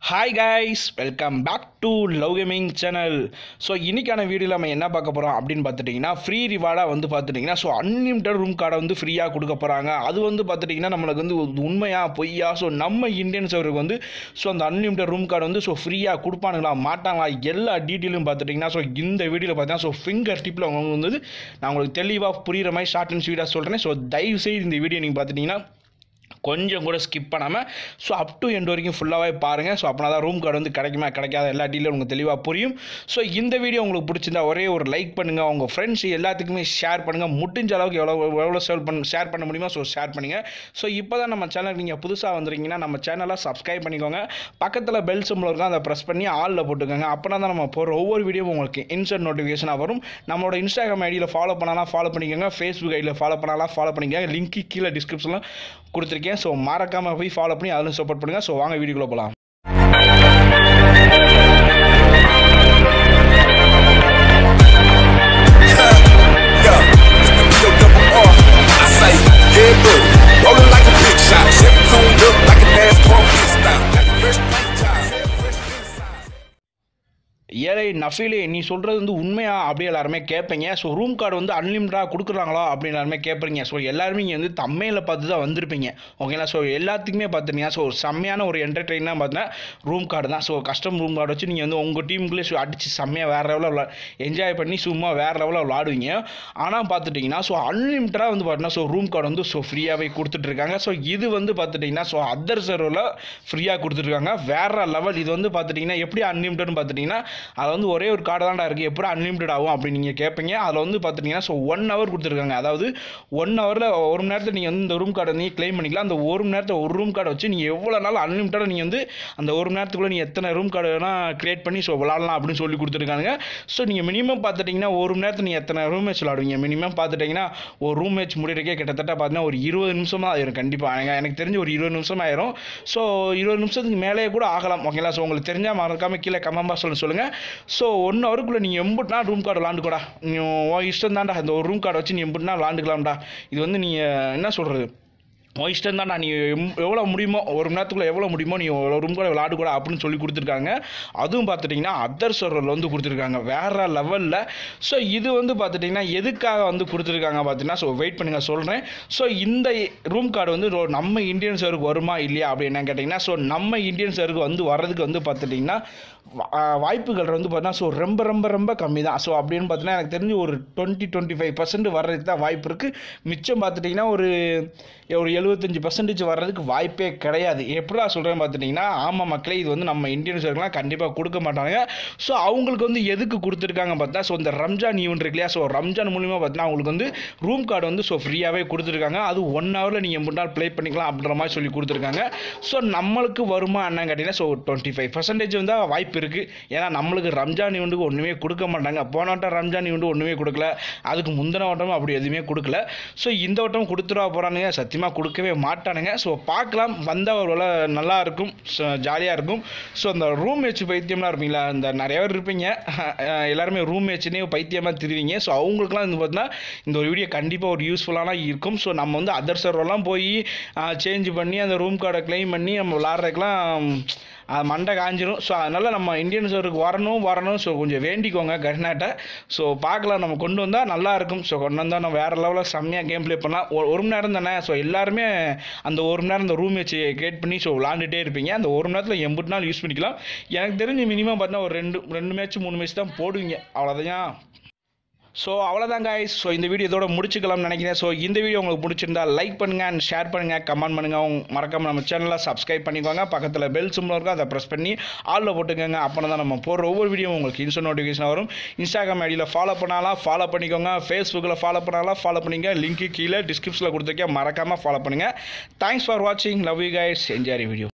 Hi guys welcome back to love gaming channel so இன்னைக்கான வீடியோவில் நம்ம என்ன பார்க்க போகிறோம் அப்படின்னு பார்த்துட்டிங்கன்னா ஃப்ரீ ரிவார்டாக வந்து பார்த்துட்டிங்கன்னா ஸோ அன்லிமிட்டட் ரூம் கார்டை வந்து ஃப்ரீயாக கொடுக்க போகிறாங்க அது வந்து பார்த்துட்டிங்கன்னா நம்மளுக்கு வந்து ஒரு உண்மையா பொய்யா ஸோ நம்ம இந்தியன்ஸ் அவருக்கு வந்து ஸோ அந்த அன்லிமிட்டட் ரூம் கார்டு வந்து ஸோ ஃப்ரீயாக கொடுப்பானுங்களா மாட்டாங்களா எல்லா டீட்டெயிலும் பார்த்துட்டிங்கன்னா ஸோ இந்த வீடியோவில் பார்த்தீங்கன்னா ஸோ ஃபிங்கர் டிப்பில் அவங்க வந்து நான் உங்களுக்கு தெளிவாக புரிகிற மாதிரி ஷார்ட் அண்ட் ஸ்வீட்டாக சொல்கிறேன் ஸோ தயவு செய்து இந்த வீடியோ நீங்கள் பார்த்துட்டிங்கன்னா கொஞ்சம் கூட ஸ்கிப் பண்ணாமல் ஸோ அப் டு எண்ட் வரைக்கும் ஃபுல்லாகவே பாருங்கள் ஸோ அப்படின்னா தான் ரூம் கார்டு வந்து கிடைக்குமா கிடைக்காத எல்லா டீலும் உங்களுக்கு தெளிவாக புரியும் ஸோ இந்த வீடியோ உங்களுக்கு பிடிச்சிருந்தா ஒரே ஒரு லைக் பண்ணுங்கள் உங்கள் ஃப்ரெண்ட்ஸ் எல்லாத்துக்குமே ஷேர் பண்ணுங்கள் முடிஞ்ச அளவுக்கு எவ்வளோ எவ்வளோ ஷேர் பண்ண ஷேர் பண்ண முடியுமோ ஸோ ஷேர் பண்ணுங்கள் ஸோ இப்போ தான் நம்ம சேனலுக்கு நீங்கள் புதுசாக வந்துருக்கீங்கன்னா நம்ம சேனலை சப்ஸ்கிரைப் பண்ணிக்கோங்க பக்கத்தில் பெல் சிம்பிள் இருக்கும் அதை ப்ரெஸ் பண்ணி ஆலில் போட்டுக்கோங்க அப்படின்னா தான் நம்ம போகிற ஒவ்வொரு வீடியோவும் உங்களுக்கு இன்ஸ்டன்ட் நோட்டிஃபிகேஷனாக வரும் நம்மளோட இன்ஸ்டாகிராம் ஐடியில் ஃபாலோ பண்ணலாம் ஃபாலோ பண்ணிக்கோங்க ஃபேஸ்புக் ஐடியில் ஃபாலோ பண்ணலாம் ஃபாலோ பண்ணிக்கோங்க லிங்க்கு கீழே டிஸ்கிரிப்ஷனில் கொடுத்துருக்கேன் ஸோ மறக்காமல் போய் ஃபாலோ பண்ணி அதிலும் சப்போர்ட் பண்ணுங்கள் ஸோ வாங்க வீடியோக்குள்ளே போகலாம் Yeah, Yo, double R. I say, yeah, buddy. Rolling like a big shot. Chevy tuned up like a NASCAR pit stop. Got the fresh paint job. Fresh inside. ஏழை நஃபீலே நீ சொல்கிறது வந்து உண்மையா அப்படி எல்லாருமே கேட்பீங்க ஸோ ரூம் கார்டு வந்து அன்லிமிட்டடாக கொடுக்குறாங்களா அப்படின்னு எல்லாருமே கேட்பீங்க ஸோ எல்லாருமே இங்கே வந்து தம்மையில் பார்த்து தான் வந்திருப்பீங்க ஓகேங்களா ஸோ எல்லாத்துக்குமே பார்த்துட்டீங்க ஸோ ஒரு செம்மையான ஒரு என்டர்டெயினாக பார்த்தீங்கன்னா ரூம் கார்டு தான் ஸோ கஸ்டம் ரூம் கார்டு வச்சு நீங்கள் வந்து உங்கள் டீமுக்குள்ளே ஸோ அடித்து செம்மையாக வேறு லெவலில் விளா என்ஜாய் பண்ணி சும்மா வேறு லெவலில் விளாடுவீங்க ஆனால் பார்த்துட்டிங்கன்னா ஸோ அன்லிமிட்டடாக வந்து பார்த்தீங்கன்னா ஸோ ரூம் கார்டு வந்து ஸோ ஃப்ரீயாகவே கொடுத்துட்ருக்காங்க ஸோ இது வந்து பார்த்துட்டிங்கன்னா ஸோ அதர் சர்வரில் ஃப்ரீயாக கொடுத்துட்ருக்காங்க வேறு லெவல் இது வந்து பார்த்துட்டிங்கன்னா எப்படி அன்லிமிட்டட்னு பார்த்துட்டிங்கன்னா அது வந்து ஒரே ஒரு கார்டு தான்டா இருக்குது எப்படி அன்லிமிட்டட் ஆகும் அப்படின்னு நீங்கள் கேட்பீங்க அதில் வந்து பார்த்துட்டிங்கன்னா ஸோ ஒன் ஹவர் கொடுத்துருக்காங்க அதாவது ஒன் ஹவரில் ஒரு மணி நேரத்தில் நீங்கள் வந்து இந்த ரூம் கார்டை நீங்கள் க்ளைம் பண்ணிக்கலாம் அந்த ஒரு மணி நேரத்தில் ஒரு ரூம் கார்டை வச்சு நீங்கள் எவ்வளோ நாள் அன்லிமிட்டடாக நீங்கள் வந்து அந்த ஒரு மணி நேரத்துக்குள்ளே நீங்கள் எத்தனை ரூம் கார்டு வேணால் க்ரியேட் பண்ணி ஸோ விளாடலாம் அப்படின்னு சொல்லி கொடுத்துருக்காங்க ஸோ நீங்கள் மினிமம் பார்த்துட்டிங்கன்னா ஒரு மணி நேரத்தில் நீங்கள் எத்தனை ரூம் மேட்ச் விளாடுவீங்க மினிமம் பார்த்துட்டிங்கன்னா ஒரு ரூம் மேட்ச் முடிகிறக்கே கிட்டத்தட்ட பார்த்தீங்கன்னா ஒரு இருபது நிமிஷம் தான் ஆயிரும் கண்டிப்பாக எனக்கு எனக்கு தெரிஞ்சு ஒரு இருபது நிமிஷம் ஆயிரும் ஸோ இருபது நிமிஷத்துக்கு மேலேயே கூட ஆகலாம் ஓகேங்களா ஸோ உங்களுக்கு தெரிஞ்சால் மறக்காமல் கீழே கமெண்ட் பாக்ஸில் சொல்லுங்கள் ஸோ ஒன் ஹவருக்குள்ளே நீங்கள் எம்புட்னா ரூம் கார்டு விளாண்டுக்கூடா நீ உன் இஷ்டம் தான்டா அந்த ஒரு ரூம் கார்டை வச்சு நீ எம்புட்னா விளாண்டுக்கலாம்டா இது வந்து நீங்கள் என்ன சொல்கிறது உன் இஷ்டம் தான் நீ எம்- எவ்வளோ முடியுமோ ஒரு மணி நேரத்துக்குள்ள எவ்வளோ முடியுமோ நீ ரூம் கூட விளாடு கூட அப்படின்னு சொல்லி கொடுத்துருக்காங்க அதுவும் பார்த்துட்டிங்கன்னா அதர் சர்வரில் வந்து கொடுத்துருக்காங்க வேறு லெவலில் ஸோ இது வந்து பார்த்துட்டிங்கன்னா எதுக்காக வந்து கொடுத்துருக்காங்க பார்த்தீங்கன்னா ஸோ வெயிட் பண்ணுங்க சொல்கிறேன் ஸோ இந்த ரூம் கார்டு வந்து ரொ- நம்ம இந்தியன் சருக்கு வருமா இல்லையா அப்படின்னு என்ன கேட்டிங்கன்னா ஸோ நம்ம இந்தியன் சருக்கு வந்து வர்றதுக்கு வந்து பார்த்துட்டிங்கன்னா வா- ஆஹ் வாய்ப்புகள் வந்து பார்த்தீங்கன்னா ஸோ ரொம்ப ரொம்ப ரொம்ப கம்மி தான் ஸோ அப்படின்னு பார்த்தீங்கன்னா எனக்கு தெரிஞ்சு ஒரு டுவெண்ட்டி டுவெண்ட்டி ஃபைவ் பர்சன்ட் வர்றதுக்கு தான் வாய்ப்பு இருக்குது மிச்சம் பார்த்துட்டிங்கன்னா ஒரு ஒரு எழுபத்தஞ்சு பர்சன்டேஜ் வர்றதுக்கு வாய்ப்பே கிடையாது எப்படா சொல்கிறேன் பார்த்துட்டிங்கன்னா ஆமாம் மக்களே இது வந்து நம்ம இந்தியன்ஸ் இருக்கலாம் கண்டிப்பாக கொடுக்க மாட்டாங்க ஸோ அவங்களுக்கு வந்து எதுக்கு கொடுத்துருக்காங்க பார்த்தா ஸோ இந்த ரம்ஜான் ஈவெண்ட் இருக்கு இல்லையா ஸோ ரம்ஜான் மூலிமா பார்த்தீங்கன்னா அவங்களுக்கு வந்து ரூம் கார்டு வந்து ஸோ ஃப்ரீயாகவே கொடுத்துருக்காங்க அது ஒன் ஹவரில் நீங்கள் முன்னாள் ப்ளே பண்ணிக்கலாம் அப்படின்ற மாதிரி சொல்லி கொடுத்துருக்காங்க ஸோ நம்மளுக்கு வருமா என்னன்னு கேட்டிங்கன்னா ஸோ டுவெண்ட்டி ஃபைவ் பர்சன்டேஜ் வந்து வாய்ப்பு இருக்குது ஏன்னா நம்மளுக்கு ரம்ஜான் ஈவெண்ட்டுக்கு ஒன்றுமே கொடுக்க மாட்டாங்க போன வட்டம் ரம்ஜான் ஈவெண்ட் ஒன்றுமே கொடுக்கல அதுக்கு முந்தின வட்டமும் அப்படி எதுவுமே கொடுக்கல ஸோ இந்த வட்டம் கொடுத்துருவா போகிறானுங்க சத்தியமாக கொடுக்கவே மாட்டானுங்க ஸோ பார்க்கலாம் வந்தால் ஒரு வேளை நல்லா இருக்கும் ஜாலியாக இருக்கும் ஸோ அந்த ரூம் மேட்ச் பைத்தியம்லாம் இருப்பீங்களா இந்த நிறைய பேர் இருப்பீங்க அஹ் எல்லாருமே ரூம் மேட்ச்னே பைத்தியமாக திருவீங்க ஸோ அவங்களுக்குலாம் வந்து பார்த்தீங்கன்னா இந்த ஒரு வீடியோ கண்டிப்பாக ஒரு யூஸ்ஃபுல்லான இருக்கும் ஸோ நம்ம வந்து அதர் சர்வர்லாம் போய் சேஞ்ச் பண்ணி அந்த ரூம் கார்டை க்ளைம் பண்ணி நம்ம விளாட்றதுக்கெலாம் அது மண்டை காஞ்சிரும் ஸோ அதனால் நம்ம இந்தியன் சர்வருக்கு வரணும் வரணும் ஸோ கொஞ்சம் வேண்டிக்கோங்க கர்நாட்டை ஸோ பார்க்கலாம் நம்ம கொண்டு வந்தால் நல்லா இருக்கும் ஸோ கொண்டு வந்தால் நம்ம வேறு லெவலில் செம்மையாக கேம் ப்ளே பண்ணலாம் ஒரு ஒரு மணி நேரம் தானே ஸோ எல்லாருமே அந்த ஒரு மணி நேரம் அந்த ரூம் வச்சு கிரியேட் பண்ணி ஸோ விளாண்டுட்டே இருப்பீங்க அந்த ஒரு மணி நேரத்தில் எண்பது நாள் யூஸ் பண்ணிக்கலாம் எனக்கு தெரிஞ்சு மினிமம் பார்த்தீங்கன்னா ஒரு ரெண்டு ரெண்டு மேட்ச் மூணு மேட்ச் தான் போடுவீங்க அவ்வளோதான் ஸோ அவ்வளோதான் guys ஸோ இந்த வீடியோ இதோட முடிச்சுக்கலாம்னு நினைக்கிறேன் ஸோ இந்த வீடியோ உங்களுக்கு பிடிச்சிருந்தா லைக் பண்ணுங்க அண்ட் ஷேர் பண்ணுங்க கமெண்ட் பண்ணுங்க உங்க மறக்காம நம்ம சேனலை சப்ஸ்கிரைப் பண்ணிக்கோங்க பக்கத்தில் பெல் சிம்பிள் இருக்கும் அதை ப்ரெஸ் பண்ணி ஆலில் போட்டுக்கோங்க அப்போ தான் நம்ம போடுற ஒவ்வொரு வீடியோ உங்களுக்கு இன்ஸ்டன்ட் நோட்டிஃபிகேஷன் வரும் இன்ஸ்டாகிராம் ஐடியில் ஃபாலோ பண்ணாலாம் ஃபாலோ பண்ணிக்கோங்க ஃபேஸ்புக்கில் ஃபாலோ பண்ணாலாம் ஃபாலோ பண்ணிங்க லிங்க்கு கீழே டிஸ்கிரிப்ஷனில் கொடுத்துருக்கேன் மறக்காமல் ஃபாலோ பண்ணுங்கள் தேங்க்ஸ் ஃபார் வாட்சிங் love you guys enjoy video